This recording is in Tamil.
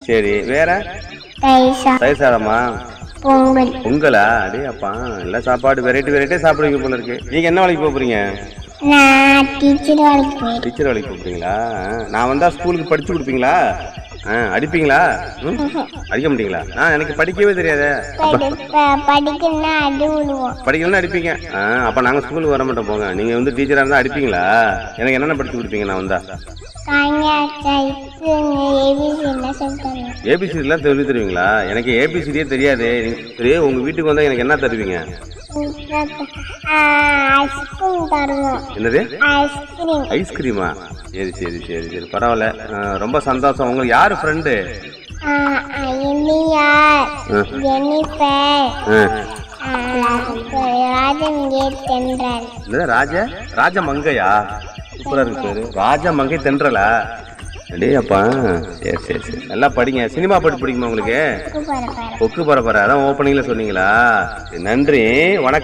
சரி வேற தைசா தயிர் சாதமா பொங்கல் உங்களா அடே அப்பா எல்லா சாப்பாடு வெரைட்டி வெரைட்டியாக சாப்பிடுவீங்க போல இருக்கு நீங்க என்ன வேலைக்கு போக போறீங்க நான் டீச்சர் வேலைக்கு போயிருக்கேன் டீச்சர் வேலைக்கு போகிறீங்களா நான் வந்தா ஸ்கூலுக்கு படிச்சு கொடுப்பீங்களா ஆ அடிப்பீங்களா ம்? அடிக்க மாட்டீங்களா நான் எனக்கு படிக்கவே தெரியாதே படி- ப- படிக்கணும்னா அடி விடுவோம் படிக்கலன்னா அடிப்பீங்க ஆ அப்போ நாங்கள் ஸ்கூலுக்கு வர மாட்டோம் போங்க நீங்கள் வந்து டீச்சராக இருந்தால் அடிப்பீங்களா எனக்கு என்னென்ன படிச்சு கொடுப்பீங்க நான் வந்தா காஞ்சா தைத்து ஏபிசி என்ன சொல்லிட்டாங்க ஏபிசிடிலாம் சொல்லி தருவீங்களா எனக்கு ஏபிசிடியே தெரியாது நீங்க- சரி உங்கள் வீட்டுக்கு வந்தால் எனக்கு என்ன தருவீங்க ஐஸ்கிரீம் தருவோம் என்னது ஐஸ்கிரீம் ஐஸ்கிரீமா சரி சரி சரி சரி பரவாயில்ல ஆ, ரொம்ப சந்தோஷம் உங்களுக்கு யார் ஃப்ரெண்டு எம்மியார் ஆ. ஜெனிஃபர் ஆ ராஜன் கேட் தென்றல் என்னது ராஜ ராஜ மங்கையா சூப்பரா இருக்கு பேரு ராஜ மங்கை தென்றலா அடே அப்பா சரி சரி சரி நல்லா படிங்க சினிமா பாட்டு பிடிக்குமா உங்களுக்கு பரப்பர கொக்கு பரப்பர அதான் ஓப்பனிங்ல சொன்னீங்களா சரி, நன்றி வணக்கம்